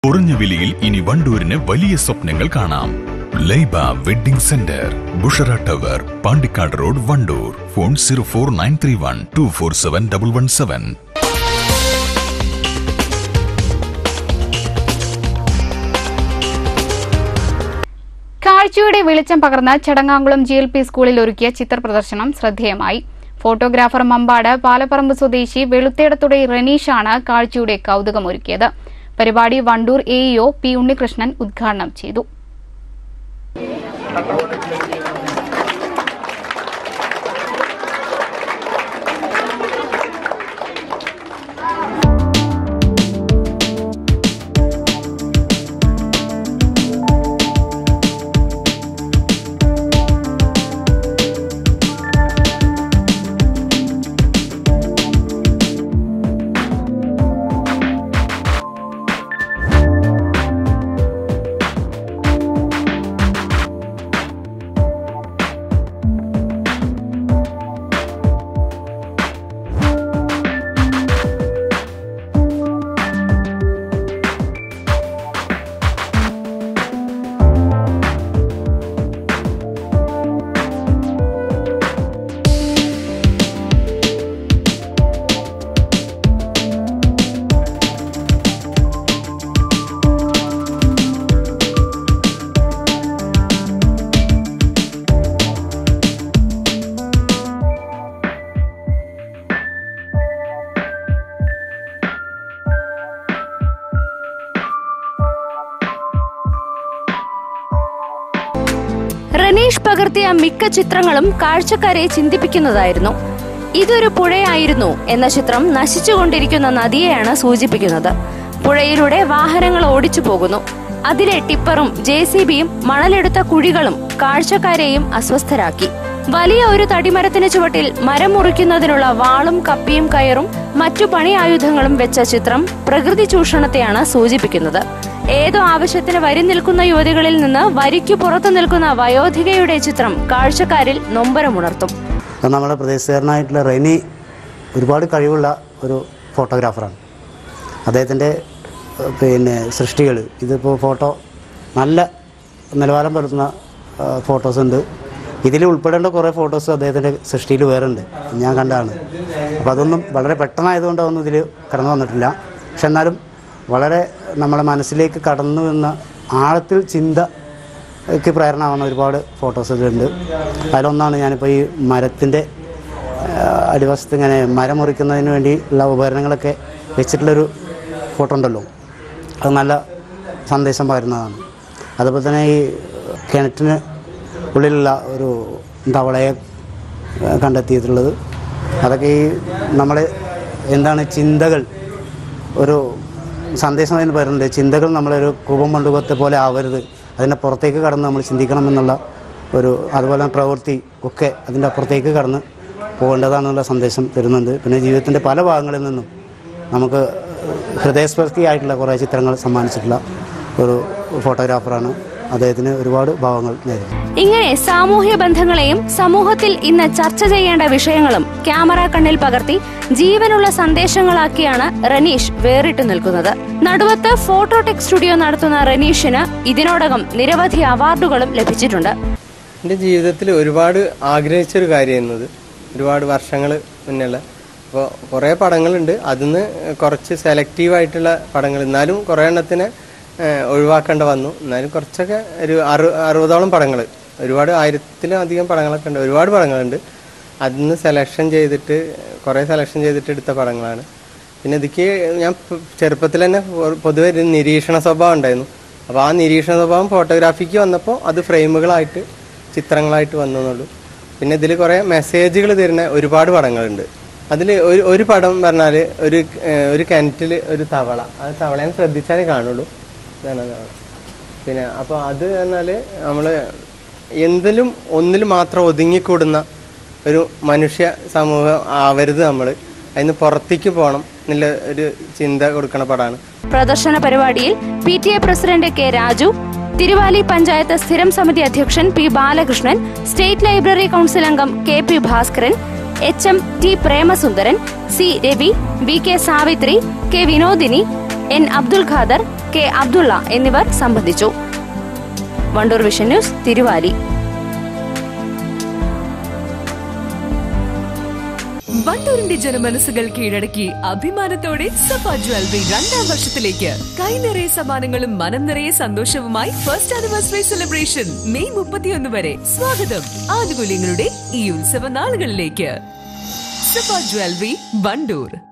കുറഞ്ഞ വിലയിൽ ഇനി വണ്ടൂരിന് വലിയ സ്വപ്നങ്ങൾ കാണാം Laiba wedding centre Bushra tower Pandikkad road Wandoor phone zero four nine three one two four seven double one seven കാഴ്ചയുടെ വെളിച്ചം പകർന്ന ചടങ്ങാങ്കുളം ജി എൽ പി സ്കൂളിൽ ഒരുക്കിയ ചിത്ര പ്രദർശനം ശ്രദ്ധേയമായി ഫോട്ടോഗ്രാഫർ മമ്പാട് പാലപ്പറമ്പ് സ്വദേശി വെളുത്തേടത്തുടെ റനീഷാണ് കാഴ്ചയുടെ കൗതുകമൊരുക്കിയത് പരിപാടി വണ്ടൂർ എഇഒ പി ഉണ്ണികൃഷ്ണൻ ഉദ്ഘാടനം ചെയ്തു റനീഷ് പകർത്തിയ മിക്ക ചിത്രങ്ങളും കാഴ്ചക്കാരെ ചിന്തിപ്പിക്കുന്നതായിരുന്നു ഇതൊരു പുഴയായിരുന്നു എന്ന ചിത്രം നശിച്ചുകൊണ്ടിരിക്കുന്ന നദിയെയാണ് സൂചിപ്പിക്കുന്നത് പുഴയിലൂടെ വാഹനങ്ങൾ ഓടിച്ചു പോകുന്നു അതിലെ ടിപ്പറും ജെ സി ബിയും മണലെടുത്ത കുഴികളും കാഴ്ചക്കാരെയും അസ്വസ്ഥരാക്കി വലിയ ഒരു തടിമരത്തിന് ചുവട്ടിൽ മരം മുറിക്കുന്നതിനുള്ള വാളും കപ്പിയും കയറും മറ്റു പണി ആയുധങ്ങളും വെച്ച ചിത്രം പ്രകൃതി ചൂഷണത്തെയാണ് സൂചിപ്പിക്കുന്നത് ഏതോ ആവശ്യത്തിന് വരി നിൽക്കുന്ന യുവതികളിൽ നിന്ന് വരിക്കു പുറത്തു നിൽക്കുന്ന വയോധികയുടെ ചിത്രം കാഴ്ചക്കാരിൽ നൊമ്പരമുണർത്തും അത് നമ്മുടെ പ്രദേശക്കാരനായിട്ടുള്ള റെനി ഒരുപാട് കഴിവുള്ള ഒരു ഫോട്ടോഗ്രാഫറാണ് അദ്ദേഹത്തിൻ്റെ ഏഹ്, പിന്നെ സൃഷ്ടികൾ ഇതിപ്പോൾ ഫോട്ടോ നല്ല നിലവാരം പുലർത്തുന്ന ഫോട്ടോസ് ഉണ്ട് ഇതിൽ ഉൾപ്പെടേണ്ട കുറേ ഫോട്ടോസ് അദ്ദേഹത്തിൻ്റെ സൃഷ്ടിയിൽ വേറെ ഉണ്ട് ഞാൻ കണ്ടതാണ് അപ്പോൾ അതൊന്നും വളരെ പെട്ടെന്നായതുകൊണ്ട് അതൊന്നും ഇതിൽ കടന്നു വന്നിട്ടില്ല പക്ഷെ എന്നാലും വളരെ നമ്മുടെ മനസ്സിലേക്ക് കടന്നു വന്ന ആഴത്തിൽ ചിന്ത ക്ക് പ്രേരണ ആവുന്ന ഒരുപാട് ഫോട്ടോസ് ഇതിലുണ്ട് അതിലൊന്നാണ് ഞാനിപ്പോൾ ഈ മരത്തിൻ്റെ അടിവശത്ത് ഇങ്ങനെ മരം മുറിക്കുന്നതിന് വേണ്ടി ഉള്ള ഉപകരണങ്ങളൊക്കെ വെച്ചിട്ടുള്ളൊരു ഫോട്ടോ ഉണ്ടല്ലോ അത് നല്ല സന്ദേശം പകരുന്നതാണ് അതുപോലെ തന്നെ ഈ കിണറ്റിന് ഉള്ളിലുള്ള ഒരു തവളയെ ഏഹ്, കണ്ടെത്തിയിട്ടുള്ളത് അതൊക്കെ ഈ നമ്മൾ എന്താണ് ചിന്തകൾ ഒരു സന്ദേശം അതിന് പറയുന്നുണ്ട് ചിന്തകൾ നമ്മളൊരു കൂപം മണ്ഡപത്തെ പോലെ ആവരുത് അതിൻ്റെ പുറത്തേക്ക് കടന്ന് നമ്മൾ ചിന്തിക്കണം എന്നുള്ള ഒരു അതുപോലെ തന്നെ പ്രവൃത്തി ഒക്കെ അതിൻ്റെ അപ്പുറത്തേക്ക് കടന്ന് പോകേണ്ടതാണെന്നുള്ള സന്ദേശം തരുന്നുണ്ട് പിന്നെ ജീവിതത്തിൻ്റെ പല ഭാഗങ്ങളിൽ നിന്നും നമുക്ക് ഹൃദയസ്പർശിയായിട്ടുള്ള കുറേ ചിത്രങ്ങൾ സമ്മാനിച്ചിട്ടുള്ള ഒരു ഫോട്ടോഗ്രാഫറാണ് അദ്ദേഹത്തിന് ഒരുപാട് ഭാവങ്ങൾ നേരുന്നു ഇങ്ങനെ സാമൂഹ്യ ബന്ധങ്ങളെയും സമൂഹത്തിൽ ഇന്ന് ചർച്ച ചെയ്യേണ്ട വിഷയങ്ങളും ക്യാമറ കണ്ണിൽ പകർത്തി ജീവനുള്ള സന്ദേശങ്ങളാക്കിയാണ് റനീഷ് വേറിട്ടു നിൽക്കുന്നത് നടുവത്ത് ഫോട്ടോടെക് സ്റ്റുഡിയോ നടത്തുന്ന റനീഷിന് ഇതിനോടകം നിരവധി അവാർഡുകളും ലഭിച്ചിട്ടുണ്ട് എൻ്റെ ജീവിതത്തിൽ ഒരുപാട് ആഗ്രഹിച്ചൊരു കാര്യമായിരുന്നു ഇത് ഒരുപാട് വർഷങ്ങൾ മുന്നുള്ള അപ്പോൾ കുറേ പടങ്ങളുണ്ട് അതിന്ന് കുറച്ച് സെലക്റ്റീവ് ആയിട്ടുള്ള പടങ്ങൾ എന്നാലും കുറേ എണ്ണത്തിനെ ഏഹ്, ഒഴിവാക്കേണ്ട വന്നു എന്നാലും കുറച്ചൊക്കെ ഒരു അറു അറുപതോളം പടങ്ങൾ ഒരുപാട് ആയിരത്തിലധികം പടങ്ങളൊക്കെ ഉണ്ട് ഒരുപാട് പടങ്ങളുണ്ട് അതിന്ന് സെലക്ഷൻ ചെയ്തിട്ട് കുറേ സെലക്ഷൻ ചെയ്തിട്ട് എടുത്ത പടങ്ങളാണ് പിന്നെ ഇതിക്ക് ഞാൻ പ- ചെറുപ്പത്തിൽ തന്നെ പൊ- പൊതുവെ ഒരു നിരീക്ഷണ സ്വഭാവം ഉണ്ടായിരുന്നു അപ്പോൾ ആ നിരീക്ഷണ സ്വഭാവം ഫോട്ടോഗ്രാഫിക്ക് വന്നപ്പോൾ അത് ഫ്രെയിമുകളായിട്ട് ചിത്രങ്ങളായിട്ട് വന്നു എന്നുള്ളൂ പിന്നെ ഇതിൽ കുറേ മെസ്സേജുകൾ തരുന്ന ഒരുപാട് പടങ്ങളുണ്ട് അതിൽ ഒരു ഒരു പടം പറഞ്ഞാൽ ഒരു ഏഹ്, ഒരു കിണറ്റിൽ ഒരു തവള അത് തവളയെ ശ്രദ്ധിച്ചാലേ കാണുള്ളൂ ഇതാണ് ആ തവള പിന്നെ അപ്പോൾ അത് പറഞ്ഞാൽ നമ്മൾ എന്തിലും ഒന്നിൽ മാത്രം ഒതുങ്ങിക്കൂടുന്ന ഒരു മനുഷ്യ സമൂഹം ആവരുത് നമ്മൾ അതിന് പുറത്തേക്ക് പോകണം എന്നുള്ള ഒരു ചിന്ത കൊടുക്കണ പടമാണ് പ്രദർശന പരിപാടിയിൽ P T A president K Raju Thiruvali panchayat സ്ഥിരം സമിതി അധ്യക്ഷൻ P Balakrishnan state library council അംഗം K P Bhaskaran H M T Premasundaran C Ravi V K Savithri K Vinodini N Abdul Khader K Abdulla എന്നിവർ സംബന്ധിച്ചു വണ്ടൂർ വിഷൻ ന്യൂസ് തിരുവാലി വണ്ടൂരിന്റെ ജനമനസ്സുകൾ കീഴടക്കി അഭിമാനത്തോടെ സഫ ജ്വല്ലറി രണ്ടാം വർഷത്തിലേക്ക് കൈ നിറയെ സമ്മാനങ്ങളും മനം നിറയെ സന്തോഷവുമായി ഫസ്റ്റ് ആനിവേഴ്സറി സെലിബ്രേഷൻ മെയ് മുപ്പത്തിയൊന്ന് വരെ സ്വാഗതം ആനുകൂല്യങ്ങളുടെ ഈ ഉത്സവ നാളുകളിലേക്ക് സഫ ജ്വല്ലറി വണ്ടൂർ